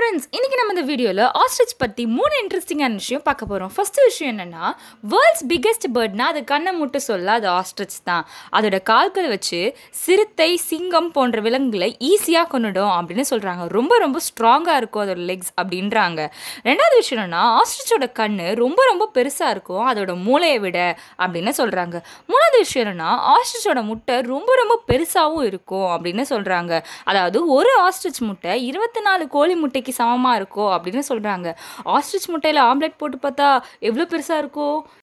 friends இன்றைக்கி நம்ம இந்த வீடியோவில் ஆஸ்ட்ரிச் பற்றி மூணு இன்ட்ரெஸ்டிங்கான விஷயம் பார்க்க போகிறோம் ஃபஸ்ட்டு விஷயம் என்னென்னா வேர்ல்ட்ஸ் பிக்கெஸ்ட் பேர்ட்னா அது கண்ணை மூட்டு சொல்ல அது ஆஸ்ட்ரிச் தான் அதோட கால்களை வச்சு சிறுத்தை சிங்கம் போன்ற விலங்குகளை ஈஸியாக கொண்டுடும் அப்படின்னு சொல்கிறாங்க ரொம்ப ரொம்ப ஸ்ட்ராங்காக இருக்கும் அதோட லெக்ஸ் அப்படின்றாங்க ரெண்டாவது விஷயம் என்னென்னா ஆஸ்ட்ரிச்சோட கண் ரொம்ப ரொம்ப பெருசாக இருக்கும் அதோட மூளையை விட அப்படின்னு சொல்கிறாங்க மூணாவது விஷயம் என்னென்னா ஆஸ்ட்ரிச்சோட முட்டை ரொம்ப ரொம்ப பெருசாகவும் இருக்கும் அப்படின்னு சொல்கிறாங்க அதாவது ஒரு ஆஸ்ட்ரிச் முட்டை இருபத்தி நாலு கோழி முட்டைக்கு சமமாக இருக்கும் அப்படின்னு சொல்கிறாங்க ஆஸ்ட்ரிச் முட்டையில் ஆம்லெட் போட்டு பார்த்தா எவ்வளோ பெருசாக இருக்கும்